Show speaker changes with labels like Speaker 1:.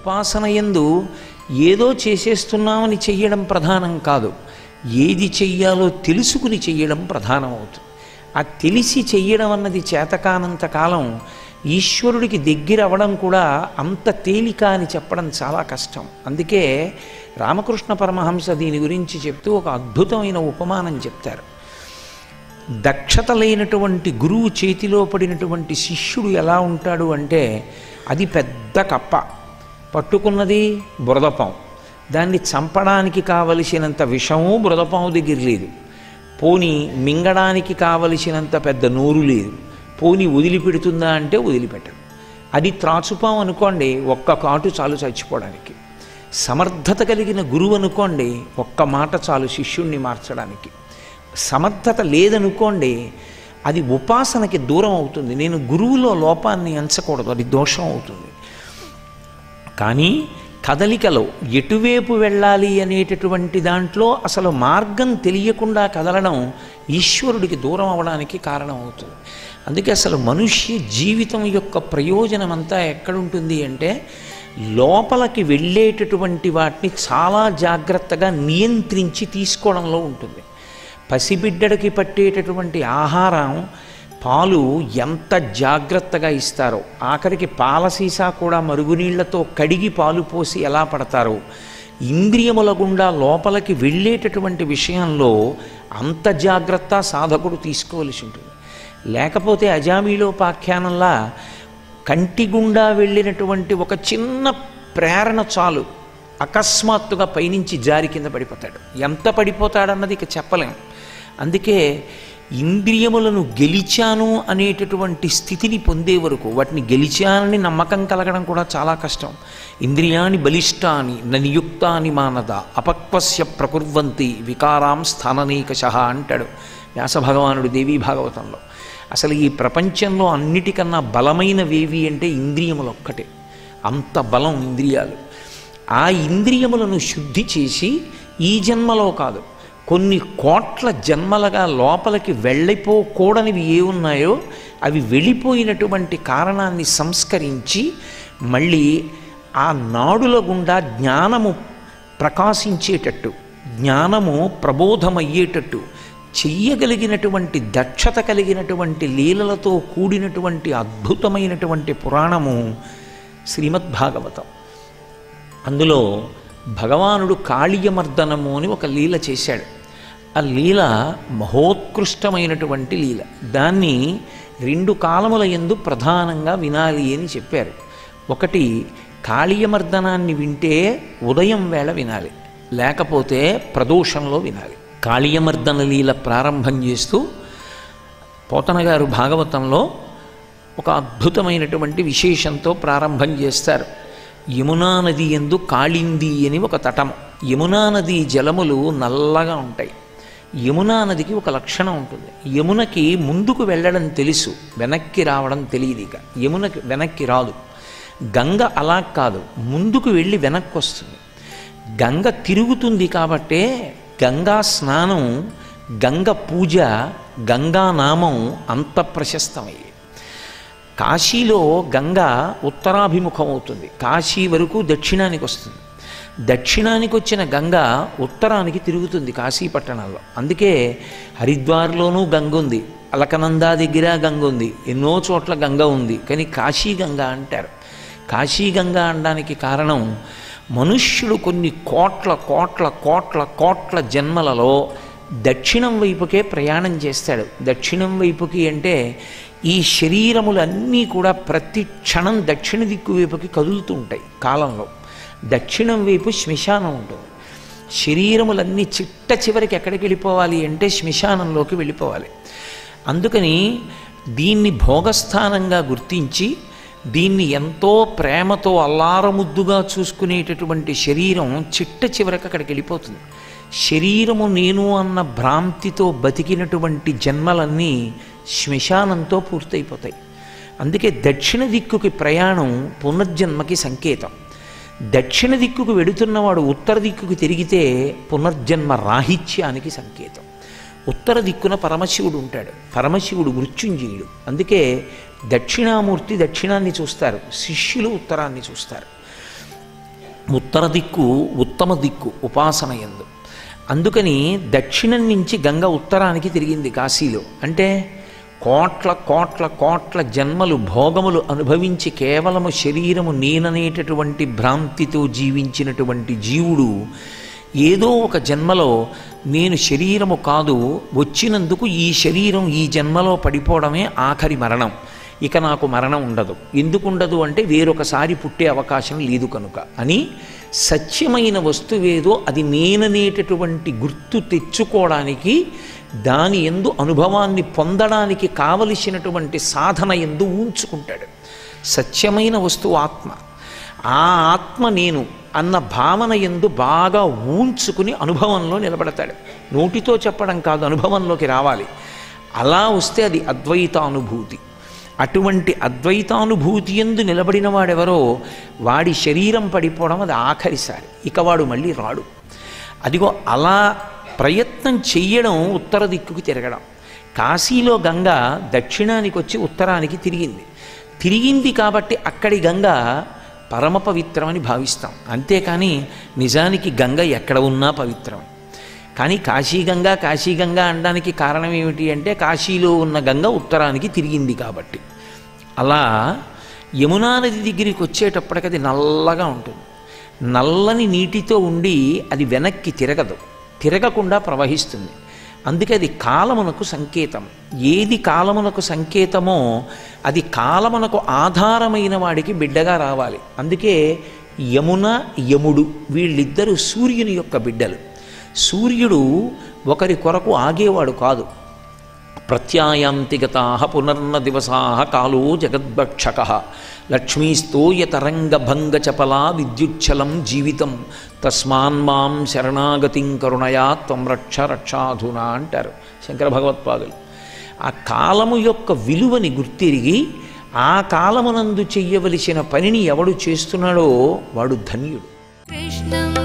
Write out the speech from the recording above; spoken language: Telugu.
Speaker 1: ఉపాసన ఎందు ఏదో చేసేస్తున్నామని చెయ్యడం ప్రధానం కాదు ఏది చెయ్యాలో తెలుసుకుని చెయ్యడం ప్రధానం అవుతుంది ఆ తెలిసి చెయ్యడం అన్నది చేతకానంత కాలం ఈశ్వరుడికి దగ్గర అవ్వడం కూడా అంత తేలిక అని చెప్పడం చాలా కష్టం అందుకే రామకృష్ణ పరమహంస దీని గురించి చెప్తూ ఒక అద్భుతమైన ఉపమానం చెప్తారు దక్షత లేనటువంటి గురువు చేతిలో పడినటువంటి శిష్యుడు ఎలా ఉంటాడు అంటే అది పెద్ద కప్ప పట్టుకున్నది బురదపాం దాన్ని చంపడానికి కావలసినంత విషము బురదపాము దగ్గర లేదు పోని మింగడానికి కావలసినంత పెద్ద నోరు లేదు పోని వదిలిపెడుతుందా అంటే వదిలిపెట్టదు అది త్రాచుపాం అనుకోండి ఒక్క కాటు చాలు చచ్చిపోవడానికి సమర్థత కలిగిన గురువు అనుకోండి ఒక్క మాట చాలు శిష్యుణ్ణి మార్చడానికి సమర్థత లేదనుకోండి అది ఉపాసనకి దూరం అవుతుంది నేను గురువులో లోపాన్ని ఎంచకూడదు అది దోషం అవుతుంది కానీ కదలికలో ఎటువైపు వెళ్ళాలి అనేటటువంటి దాంట్లో అసలు మార్గం తెలియకుండా కదలడం ఈశ్వరుడికి దూరం అవడానికి కారణం అవుతుంది అందుకే అసలు మనుష్య జీవితం యొక్క ప్రయోజనం అంతా ఎక్కడుంటుంది అంటే లోపలికి వెళ్ళేటటువంటి వాటిని చాలా జాగ్రత్తగా నియంత్రించి తీసుకోవడంలో ఉంటుంది పసిబిడ్డడికి పట్టేటటువంటి ఆహారం పాలు ఎంత జాగ్రత్తగా ఇస్తారో ఆఖరికి పాల సీసా కూడా మరుగునీళ్లతో కడిగి పాలు పోసి ఎలా పడతారో ఇంద్రియముల గుండా లోపలికి వెళ్ళేటటువంటి విషయంలో అంత జాగ్రత్త సాధకుడు తీసుకోవలసి ఉంటుంది లేకపోతే అజామీలోపాఖ్యానంలా కంటి గుండా వెళ్ళినటువంటి ఒక చిన్న ప్రేరణ చాలు అకస్మాత్తుగా పైనుంచి జారి కింద పడిపోతాడు ఎంత పడిపోతాడన్నది ఇక చెప్పలేం అందుకే ఇంద్రియములను గెలిచాను అనేటటువంటి స్థితిని పొందే వరకు వాటిని గెలిచానని నమ్మకం కలగడం కూడా చాలా కష్టం ఇంద్రియాని బలిష్టాని ననియుక్తాని మానద అపక్వస్య ప్రకుర్వంతి వికారాం స్థాననీకశ అంటాడు వ్యాస భగవానుడు దేవీ భాగవతంలో అసలు ఈ ప్రపంచంలో అన్నిటికన్నా బలమైనవేవి అంటే ఇంద్రియములు ఒక్కటే అంత బలం ఇంద్రియాలు ఆ ఇంద్రియములను శుద్ధి చేసి ఈ జన్మలో కాదు కొన్ని కోట్ల జన్మలుగా లోపలికి వెళ్ళిపోకూడనివి ఏ ఉన్నాయో అవి వెళ్ళిపోయినటువంటి కారణాన్ని సంస్కరించి మళ్ళీ ఆ నాడుల గుండా జ్ఞానము ప్రకాశించేటట్టు జ్ఞానము ప్రబోధమయ్యేటట్టు చెయ్యగలిగినటువంటి దక్షత కలిగినటువంటి లీలలతో కూడినటువంటి అద్భుతమైనటువంటి పురాణము శ్రీమద్భాగవతం అందులో భగవానుడు కాళీయమర్దనము అని ఒక లీల చేశాడు ఆ లీల మహోత్కృష్టమైనటువంటి లీల దాన్ని రెండు కాలముల ఎందు ప్రధానంగా వినాలి అని చెప్పారు ఒకటి కాళీయమర్దనాన్ని వింటే ఉదయం వేళ వినాలి లేకపోతే ప్రదోషంలో వినాలి కాళీయమర్దన లీల ప్రారంభం చేస్తూ పోతన గారు భాగవతంలో ఒక అద్భుతమైనటువంటి విశేషంతో ప్రారంభం చేస్తారు యమునా నది ఎందు కాళింది అని ఒక తటం యమునా నది జలములు నల్లగా ఉంటాయి యమునా నదికి ఒక లక్షణం ఉంటుంది యమునకి ముందుకు వెళ్ళడం తెలుసు వెనక్కి రావడం తెలియదు ఇక యమునకి వెనక్కి రాదు గంగ అలా కాదు ముందుకు వెళ్ళి వెనక్కి వస్తుంది గంగ తిరుగుతుంది కాబట్టే గంగా స్నానం గంగ పూజ గంగా నామం అంత ప్రశస్తమయ్యి కాశీలో గంగ ఉత్తరాభిముఖం అవుతుంది కాశీ వరకు దక్షిణానికి వస్తుంది దక్షిణానికి వచ్చిన గంగ ఉత్తరానికి తిరుగుతుంది కాశీ పట్టణంలో అందుకే హరిద్వార్లోనూ గంగ ఉంది అలకనందా దగ్గర గంగ ఉంది ఎన్నో చోట్ల గంగ ఉంది కానీ కాశీ గంగ అంటారు కాశీ గంగ అనడానికి కారణం మనుష్యుడు కొన్ని కోట్ల కోట్ల కోట్ల కోట్ల జన్మలలో దక్షిణం వైపుకే ప్రయాణం చేస్తాడు దక్షిణం వైపుకి అంటే ఈ శరీరములన్నీ కూడా ప్రతి క్షణం దక్షిణ దిక్కు వైపుకి కదులుతూ ఉంటాయి కాలంలో దక్షిణం వైపు శ్మశానం ఉంటుంది శరీరములన్నీ చిట్ట చివరికి ఎక్కడికి వెళ్ళిపోవాలి అంటే శ్మశానంలోకి వెళ్ళిపోవాలి అందుకని దీన్ని భోగస్థానంగా గుర్తించి దీన్ని ఎంతో ప్రేమతో అల్లారముద్దుగా చూసుకునేటటువంటి శరీరం చిట్ట చివరికి అక్కడికి వెళ్ళిపోతుంది శరీరము నేను అన్న భ్రాంతితో బతికినటువంటి జన్మలన్నీ శ్మశానంతో పూర్తయిపోతాయి అందుకే దక్షిణ దిక్కుకి ప్రయాణం పునర్జన్మకి సంకేతం దక్షిణ దిక్కుకు వెడుతున్నవాడు ఉత్తర దిక్కుకు తిరిగితే పునర్జన్మ రాహిత్యానికి సంకేతం ఉత్తర దిక్కున పరమశివుడు ఉంటాడు పరమశివుడు మృత్యుంజయుడు అందుకే దక్షిణామూర్తి దక్షిణాన్ని చూస్తారు శిష్యులు ఉత్తరాన్ని చూస్తారు ఉత్తర దిక్కు ఉత్తమ దిక్కు ఉపాసన ఎందు అందుకని దక్షిణం నుంచి గంగ ఉత్తరానికి తిరిగింది కాశీలో అంటే కోట్ల కోట్ల కోట్ల జన్మలు భోగములు అనుభవించి కేవలము శరీరము నేననేటటువంటి భ్రాంతితో జీవించినటువంటి జీవుడు ఏదో ఒక జన్మలో నేను శరీరము కాదు వచ్చినందుకు ఈ శరీరం ఈ జన్మలో పడిపోవడమే ఆఖరి మరణం ఇక నాకు మరణం ఉండదు ఎందుకు ఉండదు అంటే వేరొకసారి పుట్టే అవకాశం లేదు కనుక అని సత్యమైన వస్తువేదో అది నేననేటటువంటి గుర్తు తెచ్చుకోవడానికి దాని ఎందు అనుభవాన్ని పొందడానికి కావలసినటువంటి సాధన ఎందు ఉంచుకుంటాడు సత్యమైన వస్తువు ఆత్మ ఆ ఆత్మ నేను అన్న భావన ఎందు బాగా ఊంచుకుని అనుభవంలో నిలబడతాడు నోటితో చెప్పడం కాదు అనుభవంలోకి రావాలి అలా వస్తే అది అద్వైతానుభూతి అటువంటి అద్వైతానుభూతి ఎందు నిలబడిన వాడెవరో వాడి శరీరం పడిపోవడం అది ఆఖరిసారి ఇక వాడు మళ్ళీ రాడు అదిగో అలా ప్రయత్నం చెయ్యడం ఉత్తర దిక్కుకి తిరగడం కాశీలో గంగ దక్షిణానికి వచ్చి ఉత్తరానికి తిరిగింది తిరిగింది కాబట్టి అక్కడి గంగ పరమ పవిత్రమని భావిస్తాం అంతేకాని నిజానికి గంగ ఎక్కడ ఉన్నా పవిత్రం కానీ కాశీగంగా కాశీగంగా అనడానికి కారణం ఏమిటి అంటే కాశీలో ఉన్న గంగ ఉత్తరానికి తిరిగింది కాబట్టి అలా యమునా నది దగ్గరికి వచ్చేటప్పటికి అది నల్లగా ఉంటుంది నల్లని నీటితో ఉండి అది వెనక్కి తిరగదు తిరగకుండా ప్రవహిస్తుంది అందుకే అది కాలమునకు సంకేతం ఏది కాలమునకు సంకేతమో అది కాలమునకు ఆధారమైన వాడికి బిడ్డగా రావాలి అందుకే యమున యముడు వీళ్ళిద్దరూ సూర్యుని యొక్క బిడ్డలు సూర్యుడు ఒకరి కొరకు ఆగేవాడు కాదు ప్రత్యాయాంతి గతా పునర్న దివసా కాలో జగద్భక్షక లక్ష్మీస్తోయతరంగభంగచపలా విద్యుచ్చలం జీవితం తస్మాన్మాం శరణాగతిం కరుణయా త్వం రక్ష రక్షాధునా అంటారు శంకర భగవత్పాదులు ఆ కాలము యొక్క విలువని గుర్తిరిగి ఆ కాలమునందు చెయ్యవలసిన పనిని ఎవడు చేస్తున్నాడో వాడు ధన్యుడు
Speaker 2: कृष्णं